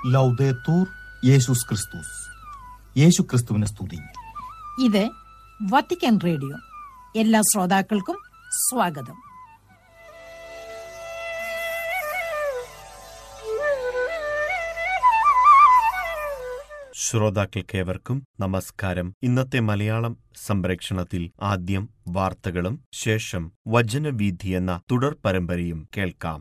ലൗദേത്തൂർ യേശുസ് ക്രിസ്തുസ് യേശു ക്രിസ്തുവിനെ സ്തുതി ഇത് വത്തിക്കാൻ റേഡിയോ എല്ലാ ശ്രോതാക്കൾക്കും സ്വാഗതം ശ്രോതാക്കൾക്കേവർക്കും നമസ്കാരം ഇന്നത്തെ മലയാളം സംപ്രേക്ഷണത്തിൽ ആദ്യം വാർത്തകളും ശേഷം വചനവീഥി എന്ന തുടർ പരമ്പരയും കേൾക്കാം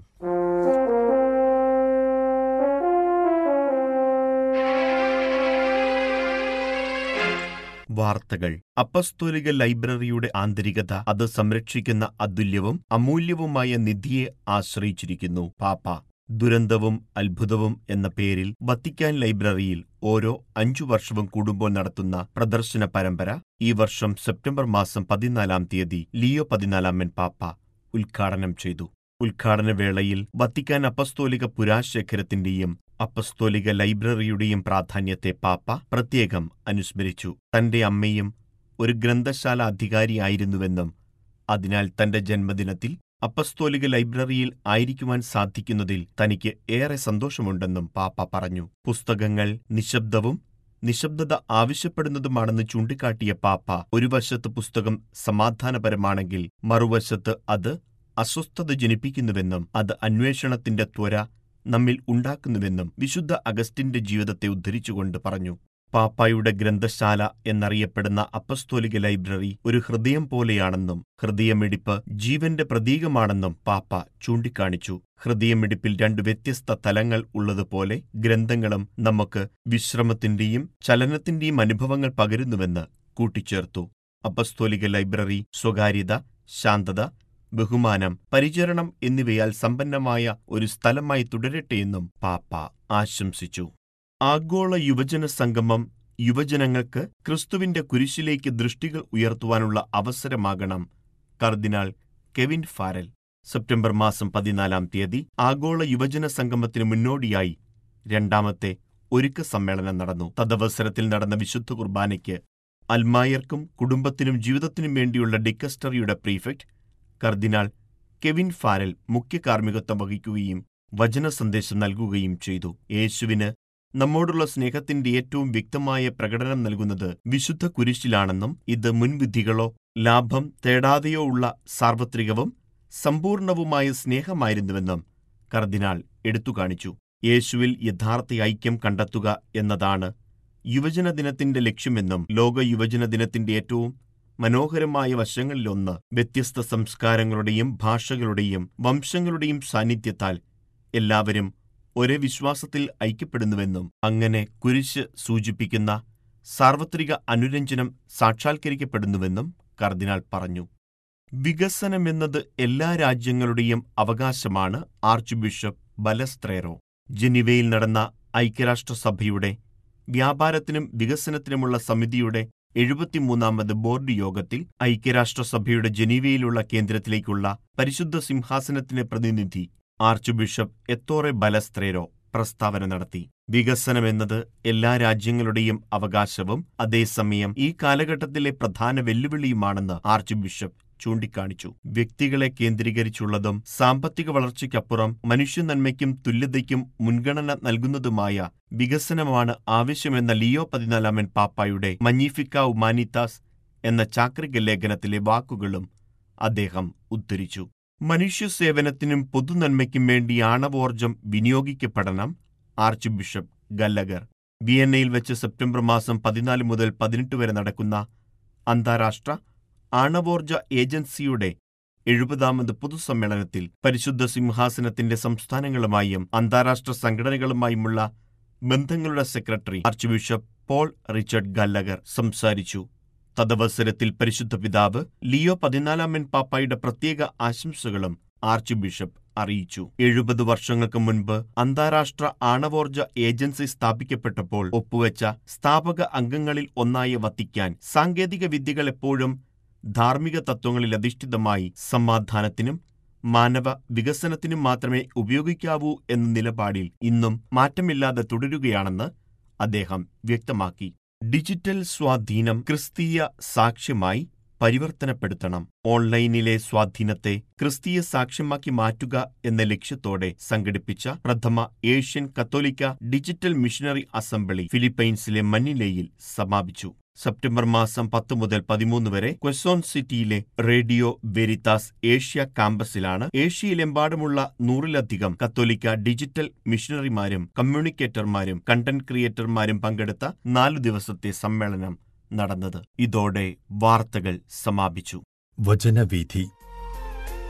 വാർത്തകൾ അപ്പസ്തോലിക ലൈബ്രറിയുടെ ആന്തരികത അത് സംരക്ഷിക്കുന്ന അതുല്യവും അമൂല്യവുമായ നിധിയെ ആശ്രയിച്ചിരിക്കുന്നു പാപ്പ ദുരന്തവും അത്ഭുതവും എന്ന പേരിൽ വത്തിക്കാൻ ലൈബ്രറിയിൽ ഓരോ അഞ്ചു വർഷവും കൂടുമ്പോൾ നടത്തുന്ന പ്രദർശന പരമ്പര ഈ വർഷം സെപ്റ്റംബർ മാസം പതിനാലാം തീയതി ലിയോ പതിനാലാമൻ പാപ്പ ഉദ്ഘാടനം ചെയ്തു ഉദ്ഘാടന വേളയിൽ വത്തിക്കാൻ അപ്പസ്തോലിക പുരാശേഖരത്തിന്റെയും അപ്പസ്തോലിക ലൈബ്രറിയുടെയും പ്രാധാന്യത്തെ പാപ്പ പ്രത്യേകം അനുസ്മരിച്ചു തന്റെ അമ്മയും ഒരു ഗ്രന്ഥശാല അധികാരിയായിരുന്നുവെന്നും അതിനാൽ തന്റെ ജന്മദിനത്തിൽ അപ്പസ്തോലിക ലൈബ്രറിയിൽ ആയിരിക്കുവാൻ സാധിക്കുന്നതിൽ തനിക്ക് ഏറെ സന്തോഷമുണ്ടെന്നും പാപ്പ പറഞ്ഞു പുസ്തകങ്ങൾ നിശബ്ദവും നിശബ്ദത ആവശ്യപ്പെടുന്നതുമാണെന്ന് ചൂണ്ടിക്കാട്ടിയ പാപ്പ ഒരു വശത്ത് പുസ്തകം സമാധാനപരമാണെങ്കിൽ മറുവശത്ത് അത് അസ്വസ്ഥത ജനിപ്പിക്കുന്നുവെന്നും അത് അന്വേഷണത്തിന്റെ ത്വര നമ്മിൽ ഉണ്ടാക്കുന്നുവെന്നും വിശുദ്ധ അഗസ്റ്റിന്റെ ജീവിതത്തെ ഉദ്ധരിച്ചുകൊണ്ട് പറഞ്ഞു പാപ്പായുടെ ഗ്രന്ഥശാല എന്നറിയപ്പെടുന്ന അപ്പസ്തോലിക ലൈബ്രറി ഒരു ഹൃദയം പോലെയാണെന്നും ഹൃദയമിടിപ്പ് ജീവന്റെ പ്രതീകമാണെന്നും പാപ്പ ചൂണ്ടിക്കാണിച്ചു ഹൃദയമിടിപ്പിൽ രണ്ട് വ്യത്യസ്ത തലങ്ങൾ ഉള്ളതുപോലെ ഗ്രന്ഥങ്ങളും നമുക്ക് വിശ്രമത്തിന്റെയും ചലനത്തിന്റെയും അനുഭവങ്ങൾ പകരുന്നുവെന്ന് കൂട്ടിച്ചേർത്തു അപ്പസ്തോലിക ലൈബ്രറി സ്വകാര്യത ശാന്തത ബഹുമാനം പരിചരണം എന്നിവയാൽ സമ്പന്നമായ ഒരു സ്ഥലമായി തുടരട്ടെയെന്നും പാപ്പ ആശംസിച്ചു ആഗോള യുവജന സംഗമം യുവജനങ്ങൾക്ക് ക്രിസ്തുവിന്റെ കുരിശിലേക്ക് ദൃഷ്ടികൾ ഉയർത്തുവാനുള്ള അവസരമാകണം കർദിനാൾ കെവിൻ ഫാരൽ സെപ്റ്റംബർ മാസം പതിനാലാം തീയതി ആഗോള യുവജന സംഗമത്തിന് മുന്നോടിയായി രണ്ടാമത്തെ ഒരുക്ക സമ്മേളനം നടന്നു തദവസരത്തിൽ നടന്ന വിശുദ്ധ കുർബാനയ്ക്ക് അൽമായർക്കും കുടുംബത്തിനും ജീവിതത്തിനും വേണ്ടിയുള്ള ഡിക്കസ്റ്ററിയുടെ പ്രീഫെക്ട് കർദിനാൾ കെവിൻ ഫാരൽ മുഖ്യ കാർമ്മികത്വം വഹിക്കുകയും വചന സന്ദേശം നൽകുകയും ചെയ്തു യേശുവിന് നമ്മോടുള്ള സ്നേഹത്തിന്റെ ഏറ്റവും വ്യക്തമായ പ്രകടനം നൽകുന്നത് വിശുദ്ധ കുരിശിലാണെന്നും ഇത് മുൻവിധികളോ ലാഭം തേടാതെയോ ഉള്ള സാർവത്രികവും സമ്പൂർണവുമായ സ്നേഹമായിരുന്നുവെന്നും കർദിനാൾ എടുത്തുകാണിച്ചു യേശുവിൽ യഥാർത്ഥ ഐക്യം കണ്ടെത്തുക എന്നതാണ് യുവജന ദിനത്തിന്റെ ലക്ഷ്യമെന്നും ലോക യുവജന ദിനത്തിന്റെ ഏറ്റവും മനോഹരമായ വശങ്ങളിലൊന്ന് വ്യത്യസ്ത സംസ്കാരങ്ങളുടെയും ഭാഷകളുടെയും വംശങ്ങളുടെയും സാന്നിധ്യത്താൽ എല്ലാവരും ഒരേ വിശ്വാസത്തിൽ ഐക്യപ്പെടുന്നുവെന്നും അങ്ങനെ കുരിശ് സൂചിപ്പിക്കുന്ന സാർവത്രിക അനുരഞ്ജനം സാക്ഷാത്കരിക്കപ്പെടുന്നുവെന്നും കർദിനാൾ പറഞ്ഞു വികസനമെന്നത് എല്ലാ രാജ്യങ്ങളുടെയും അവകാശമാണ് ആർച്ച് ബിഷപ്പ് ബലസ്ത്രേറോ ജനീവയിൽ നടന്ന ഐക്യരാഷ്ട്രസഭയുടെ വ്യാപാരത്തിനും വികസനത്തിനുമുള്ള സമിതിയുടെ എഴുപത്തിമൂന്നാമത് ബോർഡ് യോഗത്തിൽ ഐക്യരാഷ്ട്രസഭയുടെ ജനീവയിലുള്ള കേന്ദ്രത്തിലേക്കുള്ള പരിശുദ്ധ സിംഹാസനത്തിനെ പ്രതിനിധി ആർച്ച് ബിഷപ്പ് എത്തോറെ ബലസ്ത്രേരോ പ്രസ്താവന നടത്തി വികസനമെന്നത് എല്ലാ രാജ്യങ്ങളുടെയും അവകാശവും അതേസമയം ഈ കാലഘട്ടത്തിലെ പ്രധാന വെല്ലുവിളിയുമാണെന്ന് ആർച്ച് ബിഷപ്പ് ചൂണ്ടിക്കാണിച്ചു വ്യക്തികളെ കേന്ദ്രീകരിച്ചുള്ളതും സാമ്പത്തിക വളർച്ചയ്ക്കപ്പുറം മനുഷ്യനന്മയ്ക്കും തുല്യതയ്ക്കും മുൻഗണന നൽകുന്നതുമായ വികസനമാണ് ആവശ്യമെന്ന ലിയോ പതിനാലാമൻ പാപ്പായുടെ മഞ്ഞിഫിക്ക ഉമാനിത്താസ് എന്ന ചാക്രിക ലേഖനത്തിലെ വാക്കുകളും അദ്ദേഹം ഉദ്ധരിച്ചു മനുഷ്യസേവനത്തിനും പൊതുനന്മയ്ക്കും വേണ്ടി ആണവോർജം വിനിയോഗിക്കപ്പെടണം ആർച്ച് ബിഷപ്പ് ഗല്ലഗർ വിയന്നയിൽ വെച്ച് സെപ്റ്റംബർ മാസം പതിനാല് മുതൽ പതിനെട്ട് വരെ നടക്കുന്ന അന്താരാഷ്ട്ര ആണവോർജ ഏജൻസിയുടെ എഴുപതാമത് പൊതുസമ്മേളനത്തിൽ പരിശുദ്ധ സിംഹാസനത്തിന്റെ സംസ്ഥാനങ്ങളുമായും അന്താരാഷ്ട്ര സംഘടനകളുമായുമുള്ള ബന്ധങ്ങളുടെ secretary archbishop Paul Richard Gallagher സംസാരിച്ചു തദവസരത്തിൽ പരിശുദ്ധ പിതാവ് ലിയോ പതിനാലാമൻ പാപ്പായുടെ പ്രത്യേക ആശംസകളും ആർച്ച് ബിഷപ്പ് അറിയിച്ചു എഴുപത് വർഷങ്ങൾക്ക് മുൻപ് അന്താരാഷ്ട്ര ആണവോർജ ഏജൻസി സ്ഥാപിക്കപ്പെട്ടപ്പോൾ ഒപ്പുവെച്ച സ്ഥാപക അംഗങ്ങളിൽ ഒന്നായ വത്തിക്കാൻ സാങ്കേതിക വിദ്യകൾ എപ്പോഴും ധാർമ്മിക തത്വങ്ങളിൽ അധിഷ്ഠിതമായി സമാധാനത്തിനും മാനവ വികസനത്തിനും മാത്രമേ ഉപയോഗിക്കാവൂ എന്ന നിലപാടിൽ ഇന്നും മാറ്റമില്ലാതെ തുടരുകയാണെന്ന് അദ്ദേഹം വ്യക്തമാക്കി ഡിജിറ്റൽ സ്വാധീനം ക്രിസ്തീയ സാക്ഷ്യമായി പരിവർത്തനപ്പെടുത്തണം ഓൺലൈനിലെ സ്വാധീനത്തെ ക്രിസ്തീയ സാക്ഷ്യമാക്കി മാറ്റുക എന്ന ലക്ഷ്യത്തോടെ സംഘടിപ്പിച്ച പ്രഥമ ഏഷ്യൻ കത്തോലിക്ക ഡിജിറ്റൽ മിഷനറി അസംബ്ലി ഫിലിപ്പൈൻസിലെ മനിലയിൽ സമാപിച്ചു സെപ്റ്റംബർ മാസം പത്ത് മുതൽ പതിമൂന്ന് വരെ ക്വസോൺ സിറ്റിയിലെ റേഡിയോ വെരിതാസ് ഏഷ്യ കാമ്പസിലാണ് ഏഷ്യയിലെമ്പാടുമുള്ള നൂറിലധികം കത്തോലിക്ക ഡിജിറ്റൽ മിഷനറിമാരും കമ്മ്യൂണിക്കേറ്റർമാരും കണ്ടന്റ് ക്രിയേറ്റർമാരും പങ്കെടുത്ത നാലു ദിവസത്തെ സമ്മേളനം നടന്നത് ഇതോടെ വാർത്തകൾ സമാപിച്ചു വചനവീഥി